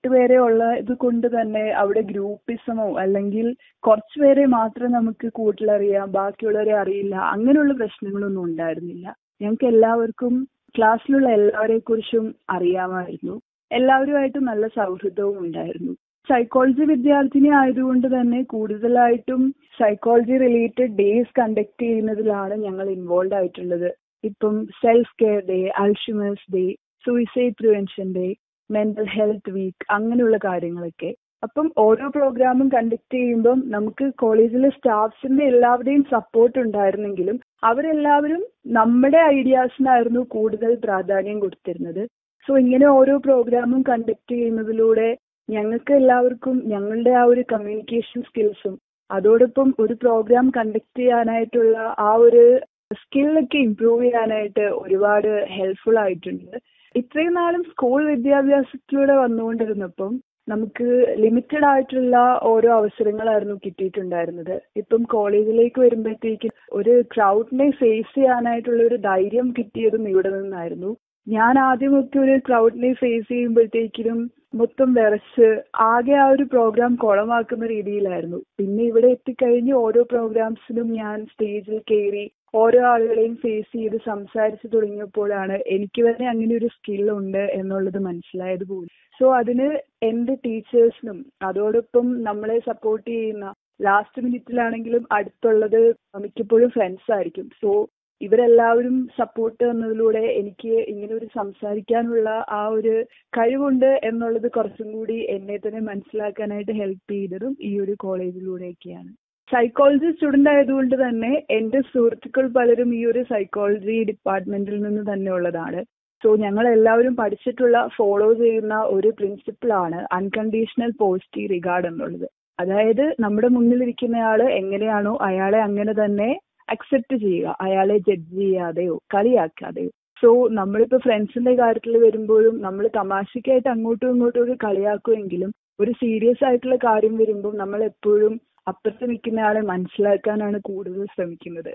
പേരെ ഉള്ള ഇത് കൊണ്ട് തന്നെ അവിടെ ഗ്രൂപ്പിസമോ അല്ലെങ്കിൽ കുറച്ച് പേരെ മാത്രം നമുക്ക് കൂട്ടിലറിയാം ബാക്കിയുള്ളവരെ അറിയില്ല അങ്ങനെയുള്ള പ്രശ്നങ്ങളൊന്നും ഉണ്ടായിരുന്നില്ല ഞങ്ങൾക്ക് എല്ലാവർക്കും ക്ലാസ്സിലുള്ള എല്ലാവരെ കുറിച്ചും അറിയാമായിരുന്നു എല്ലാവരുമായിട്ടും നല്ല സൗഹൃദവും ഉണ്ടായിരുന്നു സൈക്കോളജി വിദ്യാർത്ഥിനി ആയതുകൊണ്ട് തന്നെ കൂടുതലായിട്ടും സൈക്കോളജി റിലേറ്റഡ് ഡേയ്സ് കണ്ടക്ട് ചെയ്യുന്നതിലാണ് ഞങ്ങൾ ഇൻവോൾവ് ആയിട്ടുള്ളത് ഇപ്പം self care day Alzheimer's day suicide prevention day mental health week അങ്ങനെയുള്ള കാര്യങ്ങളൊക്കെ അപ്പം ഓരോ പ്രോഗ്രാമും കണ്ടക്ട് ചെയ്യുമ്പം നമുക്ക് കോളേജിലെ സ്റ്റാഫ്സിന്റെ എല്ലാവരുടെയും സപ്പോർട്ട് ഉണ്ടായിരുന്നെങ്കിലും അവരെല്ലാവരും നമ്മുടെ ഐഡിയാസിനായിരുന്നു കൂടുതൽ പ്രാധാന്യം കൊടുത്തിരുന്നത് സോ ഇങ്ങനെ ഓരോ പ്രോഗ്രാമും കണ്ടക്ട് ചെയ്യുന്നതിലൂടെ ഞങ്ങൾക്ക് എല്ലാവർക്കും ഞങ്ങളുടെ ആ ഒരു കമ്മ്യൂണിക്കേഷൻ സ്കിൽസും അതോടൊപ്പം ഒരു പ്രോഗ്രാം കണ്ടക്ട് ചെയ്യാനായിട്ടുള്ള ആ ഒരു സ്കില്ലൊക്കെ ഇമ്പ്രൂവ് ചെയ്യാനായിട്ട് ഒരുപാട് ഹെൽപ്ഫുൾ ആയിട്ടുണ്ട് ഇത്രയും നാളും സ്കൂൾ വിദ്യാഭ്യാസത്തിലൂടെ വന്നുകൊണ്ടിരുന്നപ്പം നമുക്ക് ലിമിറ്റഡ് ആയിട്ടുള്ള ഓരോ അവസരങ്ങളായിരുന്നു കിട്ടിയിട്ടുണ്ടായിരുന്നത് ഇപ്പം കോളേജിലേക്ക് വരുമ്പോഴത്തേക്കും ഒരു ക്രൗഡിനെ ഫേസ് ചെയ്യാനായിട്ടുള്ള ഒരു ധൈര്യം കിട്ടിയതും ഇവിടെ നിന്നായിരുന്നു ഞാൻ ആദ്യമൊക്കെ ഒരു ക്രൗഡിനെ ഫേസ് ചെയ്യുമ്പോഴത്തേക്കിനും മൊത്തം വിറച്ച് ആകെ ആ ഒരു പ്രോഗ്രാം കുളമാക്കുന്ന രീതിയിലായിരുന്നു പിന്നെ ഇവിടെ എത്തിക്കഴിഞ്ഞ് ഓരോ പ്രോഗ്രാംസിനും ഞാൻ സ്റ്റേജിൽ കയറി ഓരോ ആളുകളെയും ഫേസ് ചെയ്ത് സംസാരിച്ചു തുടങ്ങിയപ്പോഴാണ് എനിക്ക് തന്നെ അങ്ങനെ ഒരു സ്കിൽ ഉണ്ട് എന്നുള്ളത് മനസ്സിലായത് പോലും സോ അതിന് എന്റെ ടീച്ചേഴ്സിനും അതോടൊപ്പം നമ്മളെ സപ്പോർട്ട് ചെയ്യുന്ന ലാസ്റ്റ് മിനിറ്റിലാണെങ്കിലും അടുത്തുള്ളത് മിക്കപ്പോഴും ഫ്രണ്ട്സ് ആയിരിക്കും സോ ഇവരെല്ലാവരും സപ്പോർട്ട് തന്നതിലൂടെ എനിക്ക് ഇങ്ങനെ ഒരു സംസാരിക്കാനുള്ള ആ ഒരു കഴിവുണ്ട് എന്നുള്ളത് കുറച്ചും കൂടി എന്നെ തന്നെ മനസ്സിലാക്കാനായിട്ട് ഹെൽപ്പ് ചെയ്തതും ഈ ഒരു കോളേജിലൂടെയൊക്കെയാണ് സൈക്കോളജി സ്റ്റുഡന്റ് ആയതുകൊണ്ട് തന്നെ എന്റെ സുഹൃത്തുക്കൾ പലരും ഈ ഒരു സൈക്കോളജി ഡിപ്പാർട്ട്മെന്റിൽ നിന്ന് തന്നെ ഉള്ളതാണ് സോ ഞങ്ങൾ എല്ലാവരും പഠിച്ചിട്ടുള്ള ഫോളോ ചെയ്യുന്ന ഒരു പ്രിൻസിപ്പിളാണ് അൺകണ്ടീഷണൽ പോസിറ്റീവ് റിഗാർഡ് എന്നുള്ളത് അതായത് നമ്മുടെ മുന്നിലിരിക്കുന്നയാള് എങ്ങനെയാണോ അയാളെ അങ്ങനെ തന്നെ അക്സെപ്റ്റ് ചെയ്യുക അയാളെ ജഡ്ജ് ചെയ്യാതെയോ കളിയാക്കാതെയോ സോ നമ്മളിപ്പോ ഫ്രണ്ട്സിന്റെ കാര്യത്തിൽ വരുമ്പോഴും നമ്മൾ തമാശക്കായിട്ട് അങ്ങോട്ടും ഇങ്ങോട്ടും ഒക്കെ കളിയാക്കുമെങ്കിലും ഒരു സീരിയസ് ആയിട്ടുള്ള കാര്യം വരുമ്പോൾ നമ്മൾ എപ്പോഴും അപ്പുറത്ത് നിൽക്കുന്ന ആളെ മനസ്സിലാക്കാനാണ് കൂടുതൽ ശ്രമിക്കുന്നത്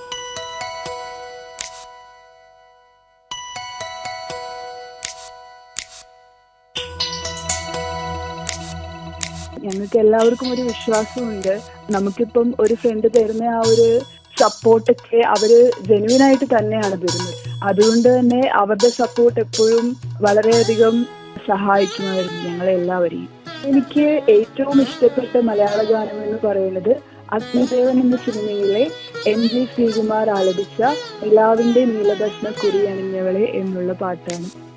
ഞങ്ങൾക്ക് എല്ലാവർക്കും ഒരു വിശ്വാസമുണ്ട് നമുക്കിപ്പം ഒരു ഫ്രണ്ട് തരുന്ന ആ ഒരു സപ്പോർട്ടൊക്കെ അവര് ജെനുവിൻ ആയിട്ട് തന്നെയാണ് തരുന്നത് അതുകൊണ്ട് തന്നെ അവരുടെ സപ്പോർട്ട് എപ്പോഴും വളരെയധികം സഹായിക്കുമായിരുന്നു ഞങ്ങളെ എല്ലാവരെയും എനിക്ക് ഏറ്റവും ഇഷ്ടപ്പെട്ട മലയാള ഗാനം എന്ന് പറയുന്നത് അഗ്നിദേവൻ എന്ന സിനിമയിലെ എം ജി ശ്രീകുമാർ ആലപിച്ച നിലാവിന്റെ നീലഭസ്മ കുറി അണിഞ്ഞവളെ എന്നുള്ള പാട്ടാണ്